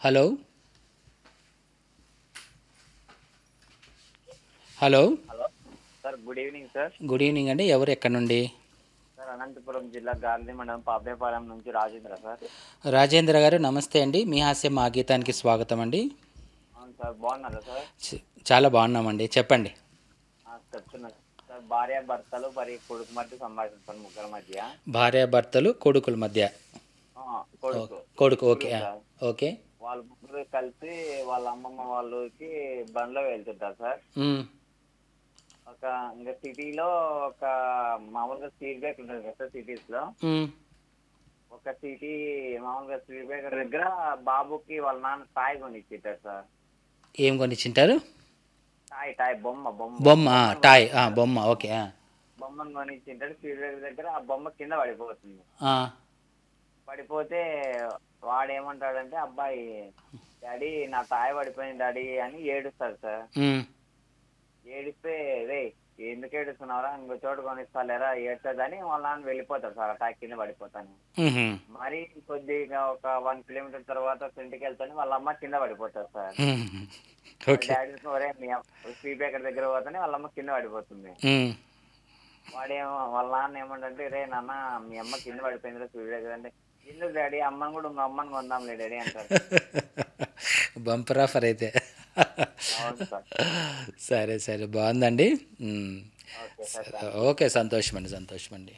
Hello hello hello sir good evening sir good evening అండి ఎవరు ఎక్కడి నుండి సార్ అనంతపురం జిల్లా గాంధీ మండలం పాపేపాలెం నుంచి రాజేంద్ర సార్ రాజేంద్ర గారు నమస్తే అండి మీ హాస్యం మా గీతానికి స్వాగతం అండి అవును సార్ బాగున్నారా సార్ చ- చాలా బాగున్నామండి చెప్పండి ఆ, చెప్తున్నా సార్ భార్య భర్తలు మరి కొడుకు మధ్య సంభాషణ సార్ ముగ్గురు మధ్య భార్యాభర్తలు కొడుకుల మధ్య ఆ, కొడుకు కొడుకు ఓకే ఆ, ఓకే వాళ్ళ ముగ్గురు కలిసి వాళ్ళ అమ్మమ్మ వాళ్ళకి బండ్లో వెళ్తుంటారు సార్ మ్, ఒక ఇంకా సిటీలో ఒక మామూలుగా స్పీడ్ బ్రేక్ ఉంటుంది కదా సార్ సిటీస్ లో మ్, ఒక సిటీ మామూలుగా స్పీడ్ బ్రేకర్ దగ్గర బాబుకి వాళ్ళ నాన్న టాయ్ కొనిచ్చింటారు సార్ ఏం కొనిచ్చింటారు టాయ్ టాయ్ బొమ్మ బొమ్మ బొమ్మ ఆ, టాయ్ ఆ, బొమ్మ ఓకే ఆ. బొమ్మను కొనిచ్చింటాడు స్పీడ్ బ్రేకర్ దగ్గర ఆ బొమ్మ కింద పడిపోతుంది ఆ, పడిపోతే వాడు ఏమంటాడంటే అబ్బాయి డాడీ నా తాయి పడిపోయింది డాడీ అని ఏడుస్తాడు సార్ మ్, ఏడిస్తే రే ఎందుకు ఏడుస్తున్నారా ఇంకో చోటు కొనిస్తాలేరా ఏడ్చదని వాళ్ళ నాన్న వెళ్ళిపోతాడు సార్ ఆ టాయ్ కింద పడిపోతాను మ్హూ, మరి కొద్దిగా ఒక వన్ కిలోమీటర్ తర్వాత ఫ్రంట్కి వెళ్తాను వాళ్ళ అమ్మ కింద పడిపోతారు సార్ మ్, ఓకే డాడీ ఒరే మీ స్పీడ్ బ్రేకర్ దగ్గర పోతానే వాళ్ళ అమ్మ కింద పడిపోతుంది మ్, వాడేమో వాళ్ళ నాన్న ఏమంటే రే నాన్న మీ అమ్మ కింద పడిపోయిందిరా చూడలేదు అంటే ఎందుకు డాడీ అమ్మని కూడా ఇంకో అమ్మని కొందాంలే డాడీ అంటారు బంపర్ ఆఫర్ అయితే అవును సార్ సరే సరే బాగుందండి మ్, ఓకే సార్ ఓకే సంతోషం అండి సంతోషం అండి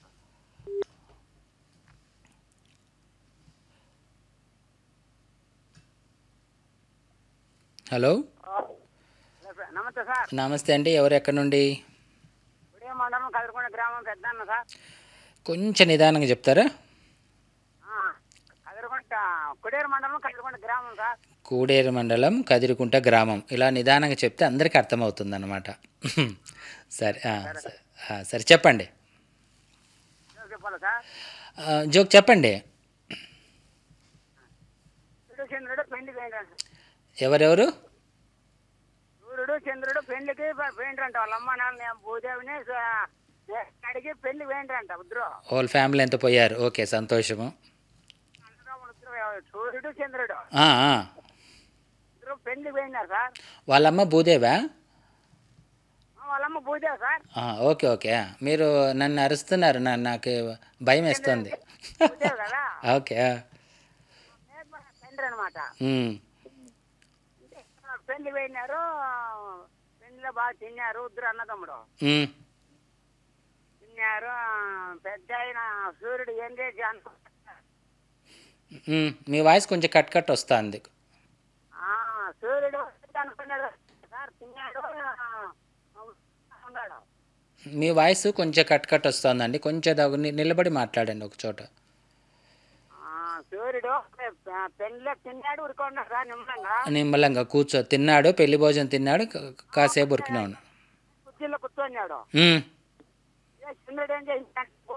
హలో నమస్తే సార్ నమస్తే అండి ఎవరు ఎక్కడి నుండి ఉదయం మండలం కదిరికొండ గ్రామం పెద్దన్న సార్ కొంచెం నిదానంగా చెప్తారా ఆ, కదిరికొండ కుడేరు మండలం కదిరికొండ గ్రామం సార్ కూడేరు మండలం కదిరికుంట గ్రామం ఇలా నిదానంగా చెప్తే అందరికీ అర్థమవుతుంది అనమాట సరే ఆ, సరే ఆ, సరే చెప్పండి ఏం చెప్పాలి సార్ ఆ, జోక్ చెప్పండి సూర్యుడు చంద్రుడు పెళ్లికి పోయిండ్రంట ఎవరెవరు సూర్యుడు చంద్రుడు పెళ్లికి పోయిండ్రంట వాళ్ళ అమ్మ నాన్న భూదేవిని స- అడిగి పెళ్లి పోయిండ్రంట ఇద్దరు వాళ్ళ ఫ్యామిలీ ఎంత పోయారు ఓకే సంతోషము అన్నదమ్ములు ఇద్దరు సూర్యుడు చంద్రుడు ఆ, ఆ. ఇద్దరు పెళ్లి పోయినారు సార్ వాళ్ళమ్మ భూదేవా ఆ, వాళ్ళమ్మ భూదేవి సార్ ఆ, ఓకే ఓకే మీరు నన్ను అరుస్తున్నారు నా నాకు భయం వేస్తుంది భూదేవి కదా ఓకే ఆ. తండ్రి అనమాట ఉమ్, పెళ్లి పోయినారు పెళ్లిలో బాగా తిన్నారు ఇద్దరు అన్నదమ్ముడు ఉమ్, తిన్నారు పెద్ద ఆయన సూర్యుడు ఏం చేసి అన్న- ఉమ్. మీ వాయిస్ కొంచెం కట్ కట్ వస్తుంది ఆ, సూర్యుడు అనుకున్నాడు సార్ తిన్నాడు ఆ, ఉన్నాడు మీ వాయిస్ కొంచెం కట్ కట్ వస్తుందండి కొంచెం దగ్గర ని- నిలబడి మాట్లాడండి ఒక చోట ఆ, సూర్యుడు పె- పెళ్లిలో తిన్నాడు ఉరుకున్నాడు సార్ నిమ్మలంగా నిమ్మలంగా కూర్చో తిన్నాడు పెళ్లి భోజనం తిన్నాడు కా- కాసేపు ఉరికినాడు కుర్చీలో కూర్చొన్నాడు ఉమ్, ఏ చంద్రుడు ఏం చేసి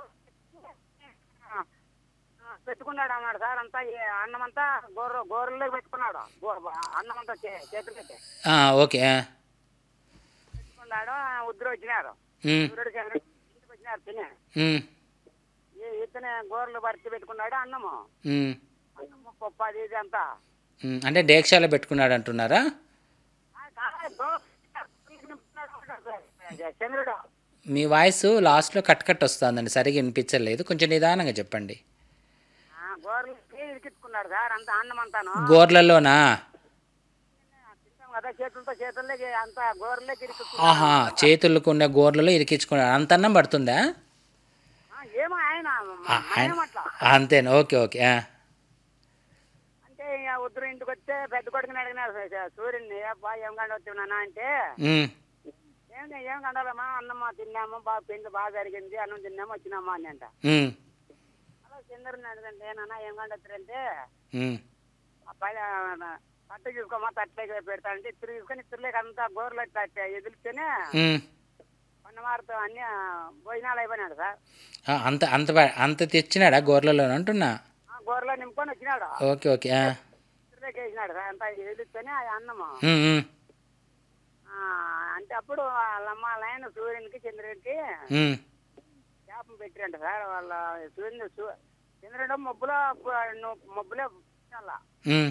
పెట్టుకున్నాడు అన్నాడు సార్ అంతా ఈ అన్నం అంతా గోర్ర గోర్రలో పెట్టుకున్నాడు గో- అన్నం అంతా చే- చేతులు పెట్టి ఆ, ఓకే ఆ. పెట్టుకున్నాడు ఉద్దరు వచ్చినారు ఉమ్, సూర్యుడు చంద్రుడు ఇంటికి వచ్చినారు తినే ఉమ్, ఈ ఇతనే గోర్లు భర్తీ పెట్టుకున్నాడు అన్నము ఉమ్, అన్నము పప్పు అది ఇది అంతా ఉమ్. అంటే డేక్షాలో పెట్టుకున్నాడు అంటున్నారా ఆ, కాదు, గో- చంద్రుడు మీ వాయిస్ లాస్ట్లో కట్ కట్ వస్తుందండి సరిగా వినిపించలేదు కొంచెం నిదానంగా చెప్పండి ఆ, గోర్లకి ఇరికించుకున్నాడు సార్ అంత అన్నం అంతాను గోర్లలోనా తింటాం కదా చేతులతో చేతుల్లోకి అంత గోర్లకి ఆహా చేతులకు ఉన్న గోర్లలో ఇరికించుకున్నాడు అంత అన్నం పడుతుందా ఏమో ఆయన ఆ, ఆయన- ఏమట్లా అంతేనా ఓకే ఓకే ఆ. అంటే ఇక ఉద్దరు ఇంటికి వస్తే పెద్ద కొడుకుని అడిగినారు స- సూర్యుడిని అబ్బా ఏం కండ వచ్చినా అంటే ఉమ్, ఏం ఏం కండాలమ్మా అన్నమ్మా తిన్నాము బాగా పెళ్లి బాగా జరిగింది అన్నం తిన్నాము వచ్చినామా అని అంట ఉమ్, అలా చంద్రుడిని అడిగితే ఏనన్నా ఏం కండ వచ్చారంటే ఉమ్, ఆ పైన పట్ట చూసుకోమా తట్లేకి పెడతానంటే ఇద్దరు తీసుకొని ఇద్దరులేక అంతా గోర్లు ఎదిలిస్తేనే ఉమ్. పన్నమారుతో అన్ని భోజనాలు అయిపోయినాడు సార్ ఆ, అంత అంత బా- అంత తెచ్చినాడా గోర్లలో అంటున్నా ఆ గోర్లో నింపుకొని వచ్చినాడు ఓకే ఓకే ఆ. ఇద్దరులేక వేసినాడు సార్ అంతా ఎదిలిస్తేనే ఆ అన్నము ఉమ్, ఉమ్, ఆ, అంటే అప్పుడు వాళ్ళమ్మ లైన్ సూర్యునికి చంద్రుడికి ఉమ్. శాపం పెట్టిరంట సార్ వాళ్ళ సూర్యుని చంద్రుడు మబ్బులో మబ్బులో ఉమ్.